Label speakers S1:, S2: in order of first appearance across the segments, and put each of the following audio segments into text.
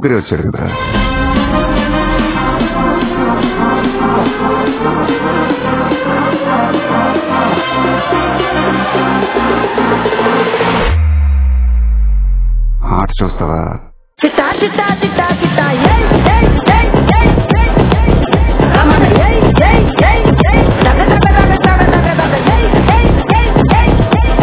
S1: పోకిరి వచ్చాడు కదా ఆట చూస్తావా
S2: చిట్టా చిట్టా చిట్టా చిట్టా ఏయ్ ఏయ్ ఏయ్ ఏయ్ ఏయ్ రమణ ఏయ్ ఏయ్ ఏయ్ ఏయ్ దగ దగ దగ దగ దగ దగ ఏయ్ ఏయ్ ఏయ్ ఏయ్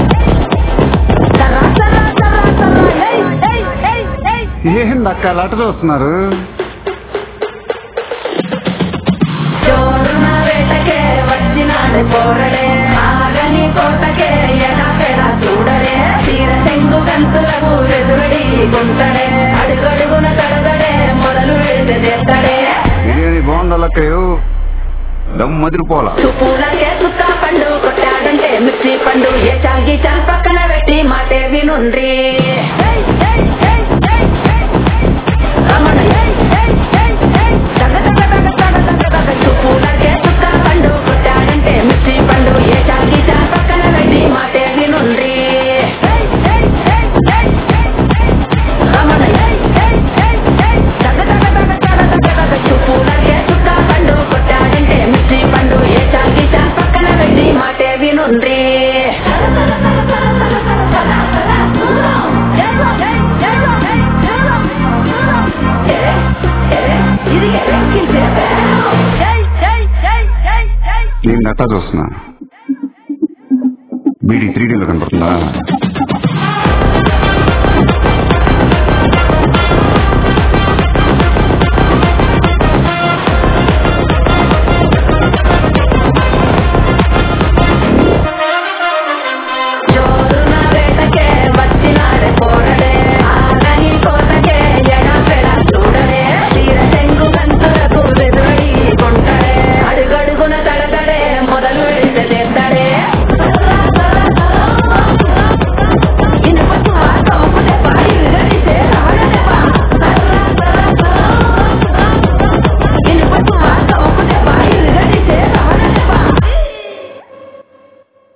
S2: సరా సరా సరా సరా ఏయ్ ఏయ్ ఏయ్ ఏయ్
S1: ఏందక్క అలా ఆట చూస్తున్నారు
S2: చోరున వేటకే వచ్చినాడు పోరడే ఆగని కోటకే ఎడపెడ చూడడే తీర తెంగు గంతులకు ఎదురడి గుంటడే అడుగడుగున తడదడే మొదలు వెడితే తెస్తడే
S1: బిర్యానీ బాగుండాలక్కయ్యో దమ్ మదిరిపోలా
S2: చుపూలకే సుక్క పండు కొట్టాడంటే మిర్చి పండు ఏ చాగి చాల్ పక్కన పెట్టి మాటే వినుండ్రి రమణ ఏయ్ ఏయ్ ఏయ్ ఏయ్ దగ దగ దగ దగ దగ దగ చుపూలకే సుక్క పండు కొట్టాడంటే మిర్చి పండు ఏ చాగి చాల్ పక్కన పెట్టి మాటే వినుండ్రి రమణ ఏయ్ ఏయ్ ఏయ్ ఏయ్ దగ దగ దగ దగ దగ దగ చుపూలకే సుక్క పండు కొట్టాడంటే మిర్చి పండు ఏ చాకి చాల్ పక్కన పెట్టి మాటే వినుండ్రి
S1: నేను నట్టా చూస్తున్నా బీడీ త్రీ డీలో కనపడుతుందా